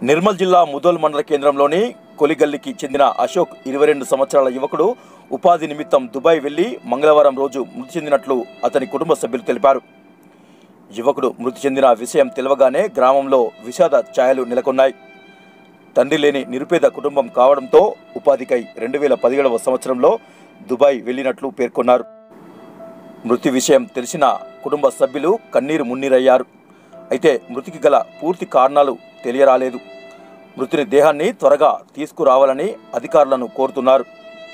నిర్మల్ జిల్లా ముదోల్ మండల కేంద్రంలోని కొలిగల్లికి చెందిన అశోక్ ఇరవై రెండు సంవత్సరాల యువకుడు ఉపాధి నిమిత్తం దుబాయ్ వెళ్లి మంగళవారం రోజు మృతి చెందినట్లు అతని కుటుంబ సభ్యులు తెలిపారు యువకుడు మృతి చెందిన విషయం తెలవగానే గ్రామంలో విషాద ఛాయలు నెలకొన్నాయి తండ్రి లేని నిరుపేద కుటుంబం కావడంతో ఉపాధికై రెండు వేల పదిహేడవ సంవత్సరంలో దుబాయ్ వెళ్ళినట్లు పేర్కొన్నారు మృతి విషయం తెలిసిన కుటుంబ సభ్యులు కన్నీరు మున్నీరయ్యారు అయితే మృతికి గల పూర్తి కారణాలు తెలియరాలేదు మృతుని దేహాన్ని త్వరగా తీసుకురావాలని అధికారులను కోరుతున్నారు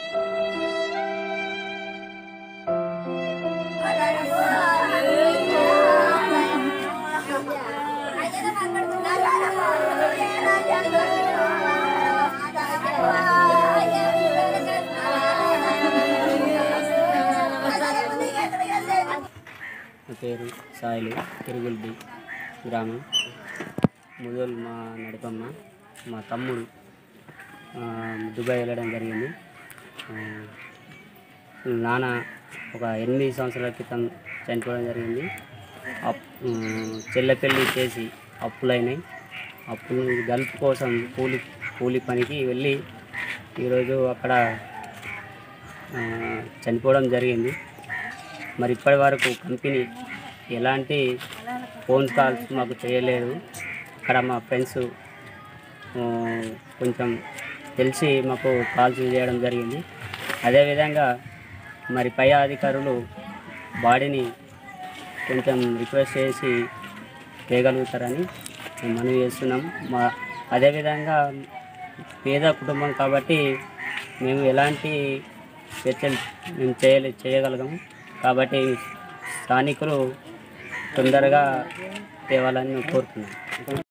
నా పేరు సాయిలు తిరుగుల్ది గ్రామం ముదోల్ మా నడిపమ్మ మా తమ్ముడు ఆ, దుబాయ్ వెళ్ళడం జరిగింది ఆ, నాన్న ఒక ఎనిమిది సంవత్సరాల క్రితం చనిపోవడం జరిగింది అప్ చెల్లె పెళ్ళి చేసి అప్పులైనాయి అప్పులు గల్ఫ్ కోసం కూలి కూలి పనికి వెళ్ళి ఈరోజు అక్కడ ఆ, చనిపోవడం జరిగింది మరి ఇప్పటి వరకు కంపెనీ ఎలాంటి ఫోన్ కాల్స్ మాకు చేయలేదు అక్కడ మా ఫ్రెండ్స్ ఆ, కొంచెం తెలిసి మాకు కాల్స్ చేయడం జరిగింది అదేవిధంగా మరి పై అధికారులు బాడీని కొంచెం రిక్వెస్ట్ చేసి చేయగలుగుతారని మేము మనవి చేస్తున్నాం మా అదేవిధంగా పేద కుటుంబం కాబట్టి మేము ఎలాంటి చర్చలు మేము చేయలే చేయగలగము కాబట్టి స్థానికులు తొందరగా తేవాలని మేము కోరుతున్నాం